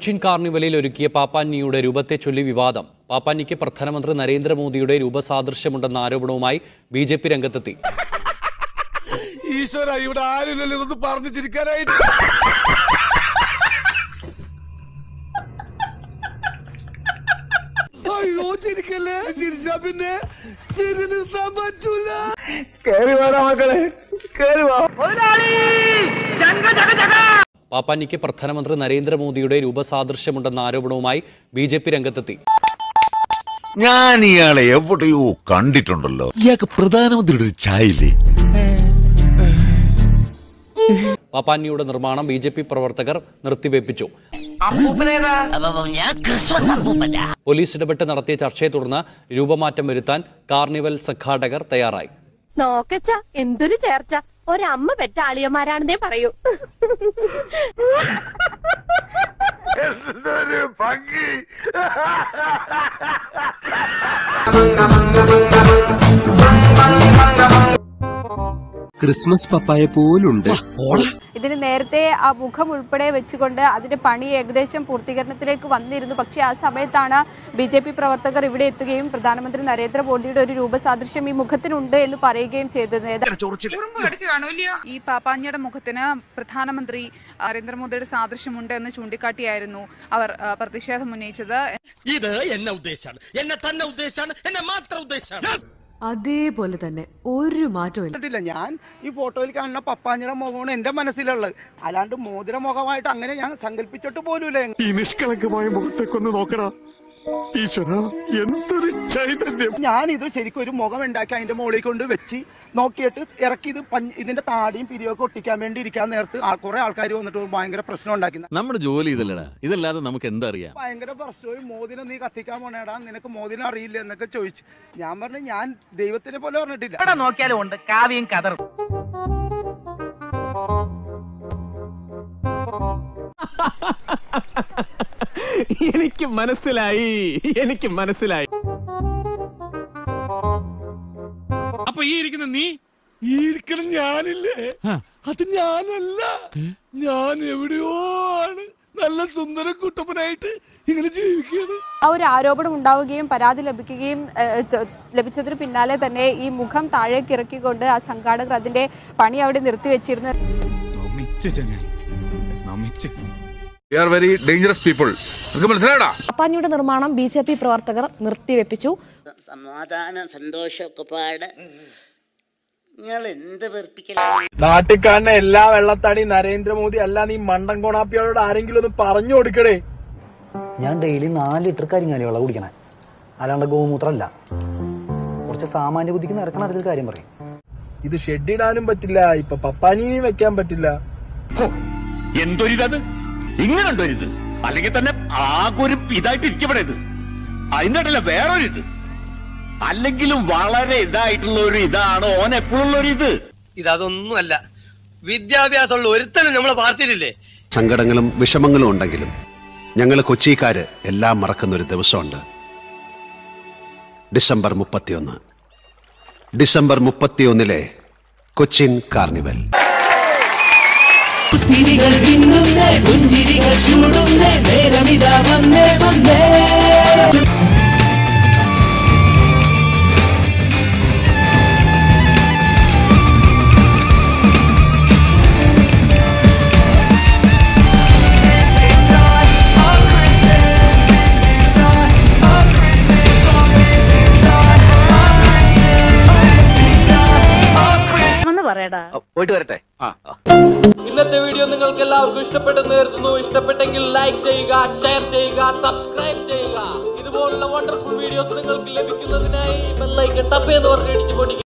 കൊച്ചിൻ കാർണിവലിൽ ഒരുക്കിയ പാപ്പാന്നിയുടെ രൂപത്തെ ചൊല്ലി വിവാദം പാപ്പാന്നിക്ക് പ്രധാനമന്ത്രി നരേന്ദ്രമോദിയുടെ രൂപസാദൃശ്യമുണ്ടെന്ന ആരോപണവുമായി ബി ജെ പി രംഗത്തെത്തി ഈശ്വര ഇവിടെ ആരുമില്ലല്ലോ ഇതൊന്ന് പറഞ്ഞു ചിരിക്കാനായിട്ട് അയ്യോ ചിരിക്കല്ലേ ചിരിച്ചാ പിന്നെ ചിരി നിർത്താൻ പറ്റൂല കേറി വേടാ മക്കളെ കേറി വാ പാപ്പാന്നിക്ക് പ്രധാനമന്ത്രി നരേന്ദ്രമോദിയുടെ രൂപസാദൃശ്യമുണ്ടെന്ന ആരോപണവുമായി ബി ജെ പി രംഗത്തെത്തി ഞാൻ ഇയാളെ എവിടെയോ കണ്ടിട്ടുണ്ടല്ലോ ഇയാൾക്ക് പ്രധാനമന്ത്രിയുടെ ഒരു ചായയില്ലേ പാപ്പാന്നിയുടെ നിർമ്മാണം ബി ജെ പി പ്രവർത്തകർ നിർത്തിവെപ്പിച്ചു പോലീസ് ഇടപെട്ട് നടത്തിയ ചർച്ചയെ തുടർന്ന് രൂപമാറ്റം വരുത്താൻ കാർണിവൽ സംഘാടകർ തയ്യാറായി നോക്കച്ച എന്തൊരു ചേർച്ച ഒരമ്മ പെറ്റ ആളിയന്മാരാണെന്നേ പറയൂ എന്തൊരു ഭംഗി ക്രിസ്മസ് പപ്പായ പോലുണ്ട് ഇതിന് നേരത്തെ ആ മുഖം ഉൾപ്പെടെ വെച്ചുകൊണ്ട് അതിന്റെ പണി ഏകദേശം പൂർത്തീകരണത്തിലേക്ക് വന്നിരുന്നു പക്ഷേ ആ സമയത്താണ് ബി ജെ പി പ്രവർത്തകർ ഇവിടെ എത്തുകയും പ്രധാനമന്ത്രി നരേന്ദ്രമോദിയുടെ ഒരു രൂപസാദൃശ്യം ഈ മുഖത്തിനുണ്ട് എന്ന് പറയുകയും ചെയ്തത് ഈ പാപ്പാഞ്ഞയുടെ മുഖത്തിന് പ്രധാനമന്ത്രി നരേന്ദ്രമോദിയുടെ സാദൃശ്യമുണ്ട് എന്ന് ചൂണ്ടിക്കാട്ടിയായിരുന്നു അവർ ആ, പ്രതിഷേധം ഉന്നയിച്ചത് ഇത് എന്നെ ഉദ്ദേശാണ് എന്നെ തന്നെ ഉദ്ദേശാണ് എന്നെ മാത്രം ഉദ്ദേശാണ് അതേപോലെ തന്നെ ഒരു മാറ്റവും ഇല്ല കണ്ടിട്ടില്ല ഞാൻ ഈ ഫോട്ടോയിൽ കാണുന്ന പപ്പാഞ്ഞിയുടെ മുഖമാണ് എന്റെ മനസ്സിലുള്ളത് അല്ലാണ്ട് മോതിര മുഖമായിട്ട് അങ്ങനെ ഞാൻ സങ്കല്പിച്ചിട്ട് പോലുമില്ല ഈ നിഷ്കളങ്കമായ മുഖത്തേക്കൊന്ന് നോക്കടാ ഈശ്വര എന്തൊരു ചൈതന്യം ഞാൻ ഇത് ശരിക്കും ഒരു മുഖം ഉണ്ടാക്കി അതിന്റെ മുകളിൽ കൊണ്ട് വെച്ച് നോക്കിയിട്ട് ഇറക്കി ഇത് പഞ്ഞ് ഇതിന്റെ താടിയും പിരിയൊക്കെ ഒട്ടിക്കാൻ വേണ്ടി ഇരിക്കാൻ നേരത്ത് ആ- കുറെ ആൾക്കാർ വന്നിട്ട് ഭയങ്കര പ്രശ്നം ഉണ്ടാക്കി നമ്മുടെ ജോലി ഇതല്ലടാ ഇതല്ലാതെ നമുക്ക് എന്താ അറിയാം ഭയങ്കര പ്രശ്നവും മോദിനെ നീ കത്തിക്കാൻ പോണേടാ നിനക്ക് മോദിനെ അറിയില്ല എന്നൊക്കെ ചോദിച്ചു ഞാൻ പറഞ്ഞു ഞാൻ ദൈവത്തിനെ പോലെ പറഞ്ഞിട്ടില്ല എവിടെ നോക്കിയാലും ഉണ്ട് കാവ്യം കതറും എനിക്ക് മനസ്സിലായി എനിക്ക് മനസ്സിലായി അപ്പൊ ഈ ഇരിക്കുന്ന നീ ഈ ഇരിക്കണം ഞാനില്ലേ അത് ഞാനല്ല ഞാൻ എവിടെയോ ആണ് നല്ല സുന്ദര കുട്ടപ്പനായിട്ട് ഇങ്ങനെ ജീവിക്കുകയാണ് ആ ഒരു ആരോപണം ഉണ്ടാവുകയും പരാതി ലഭിക്കുകയും ഏഹ്, ത- ലഭിച്ചതിന് പിന്നാലെ തന്നെ ഈ മുഖം താഴേക്ക് ഇറക്കിക്കൊണ്ട് ആ സംഘാടകർ അതിന്റെ പണി അവിടെ നിർത്തിവെച്ചിരുന്നു ആർ വെരി ഡേഞ്ചറസ് പീപ്പിൾ നിങ്ങൾക്ക് മനസ്സിലായടാ പാപ്പാഞ്ഞിയുടെ നിർമ്മാണം ബി ജെ പി പ്രവർത്തകർ നിർത്തിവെപ്പിച്ചു സമാധാനം സന്തോഷമൊക്കെ പാട് നിങ്ങൾ എന്ത് വെറുപ്പിക്കലാണ് നാട്ടിൽ കാണുന്ന എല്ലാ വെള്ളത്താടി നരേന്ദ്രമോദി അല്ല നീ മണ്ടൻ കൊണാപ്പിയോട് ആരെങ്കിലും ഒന്ന് പറഞ്ഞു കൊടുക്കടേ ഞാൻ ഡെയിലി നാല് ലിറ്റർ കരിങ്ങാലി വെള്ളം കുടിക്കണേ അല്ലാണ്ട് ഗോമൂത്രമല്ല കുറച്ച് സാമാന്യ ബുദ്ധിക്ക് നിരക്കണ അടുത്തൊരു കാര്യം പറയും ഇത് ഷെഡിടാനും പറ്റില്ല ഇപ്പൊ പപ്പാനിയും വെക്കാൻ പറ്റില്ല എന്തൊരിതത് ഇങ്ങനെ ഉണ്ടൊരിത് അല്ലെങ്കിൽ തന്നെ ആകെ ഒരു ഇതായിട്ട് ഇരിക്കപ്പെടെ ഇത് അതിന്റെ വേറൊരിത് അല്ലെങ്കിലും വളരെ ഇതായിട്ടുള്ള ഒരു ഇതാണ് ഓൻ എപ്പോഴുള്ള ഒരു ഇത് ഇതൊന്നുമല്ല വിദ്യാഭ്യാസമുള്ള ഒരുത്തനും നമ്മളെ പാർട്ടിയിലില്ലേ സങ്കടങ്ങളും വിഷമങ്ങളും ഉണ്ടെങ്കിലും ഞങ്ങൾ കൊച്ചിക്കാര് എല്ലാം മറക്കുന്ന ഒരു ദിവസമുണ്ട് ഡിസംബർ മുപ്പത്തിയൊന്ന് ഡിസംബർ മുപ്പത്തിയൊന്നിലെ കൊച്ചിൻ കാർണിവൽ ഒന്ന് പറയടാ പോയിട്ട് വരട്ടെ ഇന്നത്തെ വീഡിയോ നിങ്ങൾക്ക് എല്ലാവർക്കും ഇഷ്ടപ്പെട്ടെന്ന് കരുതുന്നു ഇഷ്ടപ്പെട്ടെങ്കിൽ ലൈക്ക് ചെയ്യുക ഷെയർ ചെയ്യുക സബ്സ്ക്രൈബ് ചെയ്യുക ഇതുപോലുള്ള വണ്ടർഫുൾ വീഡിയോസ് നിങ്ങൾക്ക് ലഭിക്കുന്നതിനായി ബെല്ലൈക്കൺ ടപ്പ് എന്ന് പറഞ്ഞ് ഇടിച്ചു പൊടിക്കുക